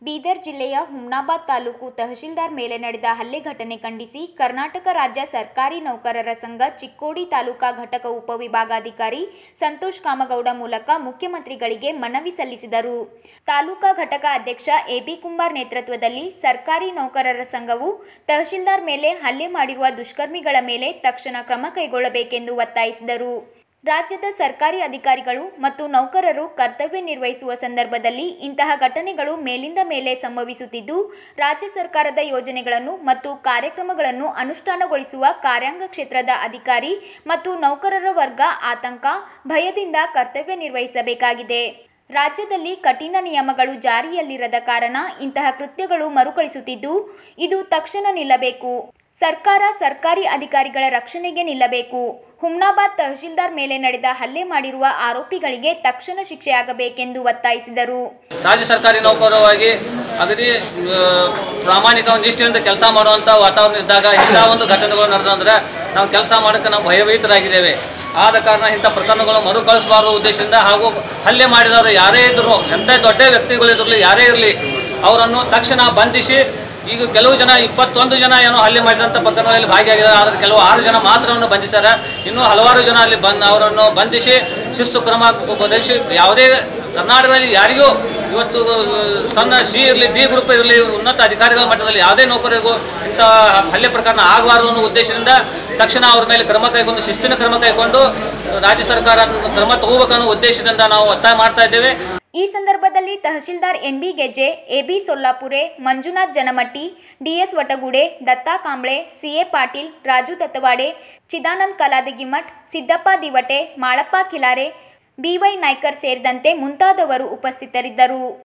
ಬೀದರ್ ಜಿಲ್ಲೆಯ ಹುಮ್ನಾಬಾದ್ ತಾಲೂಕು ತಹಶೀಲ್ದಾರ್ ಮೇಲೆ ನಡೆದ ಹಲ್ಲೆ ಘಟನೆ ಖಂಡಿಸಿ ಕರ್ನಾಟಕ ರಾಜ್ಯ ಸರ್ಕಾರಿ ನೌಕರರ ಸಂಘ ಚಿಕ್ಕೋಡಿ ತಾಲೂಕಾ ಘಟಕ ಉಪವಿಭಾಗಾಧಿಕಾರಿ ಸಂತೋಷ್ ಕಾಮಗೌಡ ಮೂಲಕ ಮುಖ್ಯಮಂತ್ರಿಗಳಿಗೆ ಮನವಿ ಸಲ್ಲಿಸಿದರು ತಾಲೂಕಾ ಘಟಕ ಅಧ್ಯಕ್ಷ ಎಬಿ ಕುಂಬಾರ್ ನೇತೃತ್ವದಲ್ಲಿ ಸರ್ಕಾರಿ ನೌಕರರ ಸಂಘವು ತಹಶೀಲ್ದಾರ್ ಮೇಲೆ ಹಲ್ಲೆ ಮಾಡಿರುವ ದುಷ್ಕರ್ಮಿಗಳ ಮೇಲೆ ತಕ್ಷಣ ಕ್ರಮ ಕೈಗೊಳ್ಳಬೇಕೆಂದು ಒತ್ತಾಯಿಸಿದರು ರಾಜ್ಯದ ಸರ್ಕಾರಿ ಅಧಿಕಾರಿಗಳು ಮತ್ತು ನೌಕರರು ಕರ್ತವ್ಯ ನಿರ್ವಹಿಸುವ ಸಂದರ್ಭದಲ್ಲಿ ಇಂತಹ ಘಟನೆಗಳು ಮೇಲಿಂದ ಮೇಲೆ ಸಂಭವಿಸುತ್ತಿದ್ದು ರಾಜ್ಯ ಸರ್ಕಾರದ ಯೋಜನೆಗಳನ್ನು ಮತ್ತು ಕಾರ್ಯಕ್ರಮಗಳನ್ನು ಅನುಷ್ಠಾನಗೊಳಿಸುವ ಕಾರ್ಯಾಂಗ ಕ್ಷೇತ್ರದ ಅಧಿಕಾರಿ ಮತ್ತು ನೌಕರರ ವರ್ಗ ಆತಂಕ ಭಯದಿಂದ ಕರ್ತವ್ಯ ನಿರ್ವಹಿಸಬೇಕಾಗಿದೆ ರಾಜ್ಯದಲ್ಲಿ ಕಠಿಣ ನಿಯಮಗಳು ಜಾರಿಯಲ್ಲಿರದ ಕಾರಣ ಇಂತಹ ಕೃತ್ಯಗಳು ಮರುಕಳಿಸುತ್ತಿದ್ದು ಇದು ತಕ್ಷಣ ನಿಲ್ಲಬೇಕು ಸರ್ಕಾರ ಸರ್ಕಾರಿ ಅಧಿಕಾರಿಗಳ ರಕ್ಷಣೆಗೆ ನಿಲ್ಲಬೇಕು ಹುಮ್ನಾಬಾದ್ ತಹಶೀಲ್ದಾರ್ ಮೇಲೆ ನಡೆದ ಹಲ್ಲೆ ಮಾಡಿರುವ ಆರೋಪಿಗಳಿಗೆ ತಕ್ಷಣ ಶಿಕ್ಷೆಯಾಗಬೇಕೆಂದು ಒತ್ತಾಯಿಸಿದರು ರಾಜ್ಯ ಸರ್ಕಾರಿ ನೌಕರವಾಗಿ ಅಗದಿ ಆ, ಪ್ರಾಮಾಣಿಕ ಒಂದು ನಿಷ್ಠೆಯಿಂದ ಕೆಲಸ ಮಾಡುವಂಥ ವಾತಾವರಣ ಇದ್ದಾಗ ಇಂಥ ಒಂದು ಘಟನೆಗಳು ನಡೆದಂದ್ರೆ ನಾವು ಕೆಲಸ ಮಾಡೋಕ್ಕೆ ನಾವು ಭಯಭೀತರಾಗಿದ್ದೇವೆ ಆದ ಕಾರಣ ಇಂಥ ಪ್ರಕರಣಗಳು ಮರುಕಳಿಸಬಾರದು ಉದ್ದೇಶದಿಂದ ಹಾಗೂ ಹಲ್ಲೆ ಮಾಡಿದವರು ಯಾರೇ ಇದ್ದರೂ ಎಂಥ ದೊಡ್ಡ ವ್ಯಕ್ತಿಗಳಿರಲಿ ಯಾರೇ ಇರಲಿ ಅವರನ್ನು ತಕ್ಷಣ ಬಂಧಿಸಿ ಈಗ ಕೆಲವು ಜನ ಇಪ್ಪತ್ತೊಂದು ಜನ ಏನೋ ಹಲ್ಲೆ ಮಾಡಿದಂಥ ಪ್ರಕರಣಗಳಲ್ಲಿ ಭಾಗಿಯಾಗಿದ್ದಾರೆ ಆದರೆ ಕೆಲವು ಆರು ಜನ ಮಾತ್ರವನ್ನು ಬಂಧಿಸ್ತಾರೆ ಇನ್ನೂ ಹಲವಾರು ಜನ ಅಲ್ಲಿ ಬಂದು ಅವರನ್ನು ಬಂಧಿಸಿ ಶಿಸ್ತು ಕ್ರಮ ಒದಗಿಸಿ ಯಾವುದೇ ಕರ್ನಾಟಕದಲ್ಲಿ ಯಾರಿಗೂ ಇವತ್ತು ಸಣ್ಣ ಸಿ ಇರಲಿ ಡಿ ಗ್ರೂಪ್ ಇರಲಿ ಉನ್ನತ ಅಧಿಕಾರಿಗಳ ಮಟ್ಟದಲ್ಲಿ ಯಾವುದೇ ನೌಕರರಿಗೂ ಇಂಥ ಹಲ್ಲೆ ಪ್ರಕರಣ ಆಗಬಾರದು ಅನ್ನೋ ಉದ್ದೇಶದಿಂದ ತಕ್ಷಣ ಅವ್ರ ಮೇಲೆ ಕ್ರಮ ಕೈಗೊಂಡು ಶಿಸ್ತಿನ ಕ್ರಮ ಕೈಗೊಂಡು ರಾಜ್ಯ ಸರ್ಕಾರ ಕ್ರಮ ತಗೋಬೇಕನ್ನೋ ಉದ್ದೇಶದಿಂದ ನಾವು ಒತ್ತಾಯ ಮಾಡ್ತಾ ಇದ್ದೇವೆ ಈ ಸಂದರ್ಭದಲ್ಲಿ tahsildar NB Gejje AB Sollapure Manjunath Janamatti DS Vatagude Datta Kamble CA Patil Raju Tattavade Chidanand Kaladagimath Siddappa Divate Malappa Kilare BY Naikar ಸೇರಿದಂತೆ ಮುಂತಾದವರು ಉಪಸ್ಥಿತರಿದ್ದರು